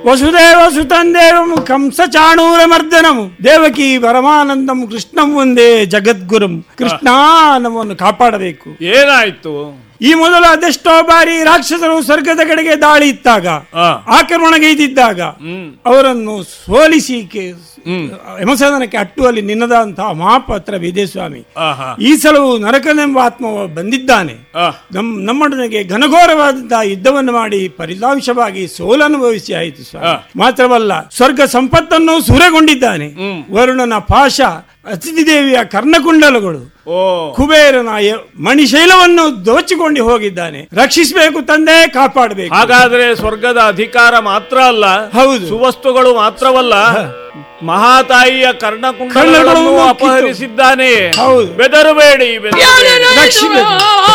ವಸುದೇವ ಸುತಂದೇವಂ ಕಂಸ ಚಾಣೂರ ಮರ್ದನಂ ದೇವಕಿ ಪರಮಾನಂದಂ ಕೃಷ್ಣಂ ಒಂದೇ ಜಗದ್ಗುರುಂ ಕೃಷ್ಣ ನಮ್ಮನ್ನು ಕಾಪಾಡಬೇಕು ಏನಾಯ್ತು ಈ ಮೊದಲು ಅದೆಷ್ಟೋ ಬಾರಿ ರಾಕ್ಷಸರು ಸ್ವರ್ಗದ ಕಡೆಗೆ ದಾಳಿ ಇತ್ತಾಗ ಆ. ಆಕ್ರಮಣಗೈದಿದ್ದಾಗ ಹ್ಮ್ ಅವರನ್ನು ಸೋಲಿಸಿ ಕೆ- ಯಮಸದನಕ್ಕೆ ಅಟ್ಟುವಲ್ಲಿ ನಿನ್ನದಂತಹ ಮಹಾಪಾತ್ರ ವಿದೇಸ್ವಾಮಿ ಆಹಾ ಈ ಸಲವು ನರಕನೆಂಬ ಆತ್ಮ ಬಂದಿದ್ದಾನೆ ಆ, ನಮ್ ನಮ್ಮೊಡನೆಗೆ ಘನಘೋರವಾದಂತಹ ಯುದ್ಧವನ್ನು ಮಾಡಿ ಫಲಿತಾಂಶವಾಗಿ ಸೋಲನುಭವಿಸಿ ಆಯಿತು ಸ್ವಾಮಿ ಆ. ಮಾತ್ರವಲ್ಲ ಸ್ವರ್ಗ ಸಂಪತ್ತನ್ನು ಸೂರೆಗೊಂಡಿದ್ದಾನೆ ಹ್ಮ್. ವರುಣನ ಪಾಶ ಅತಿಥಿ ದೇವಿಯ ಕರ್ಣಕುಂಡಲಗಳು ಓ ಕುಬೇರನ ಯ- ಮಣಿಶೈಲವನ್ನು ದೋಚಿಕೊಂಡು ಹೋಗಿದ್ದಾನೆ ರಕ್ಷಿಸಬೇಕು ತಂದೆ ಕಾಪಾಡಬೇಕು ಹಾಗಾದ್ರೆ ಸ್ವರ್ಗದ ಅಧಿಕಾರ ಮಾತ್ರ ಅಲ್ಲ ಹೌದು. ಸುವಸ್ತುಗಳು ಮಾತ್ರವಲ್ಲ ಮಹಾತಾಯಿಯ ಕರ್ಣಕುಂಡಲಗಳನ್ನು ಕರ್ಣಗಳನ್ನು ಕಿತ್ತು. ಅಪಹರಿಸಿದ್ದಾನೆ ಹೌದು. ಬೆದರಬೇಡಿ ಬೆದರಬೇಡಿ ರಕ್ಷಿಸಬೇಕು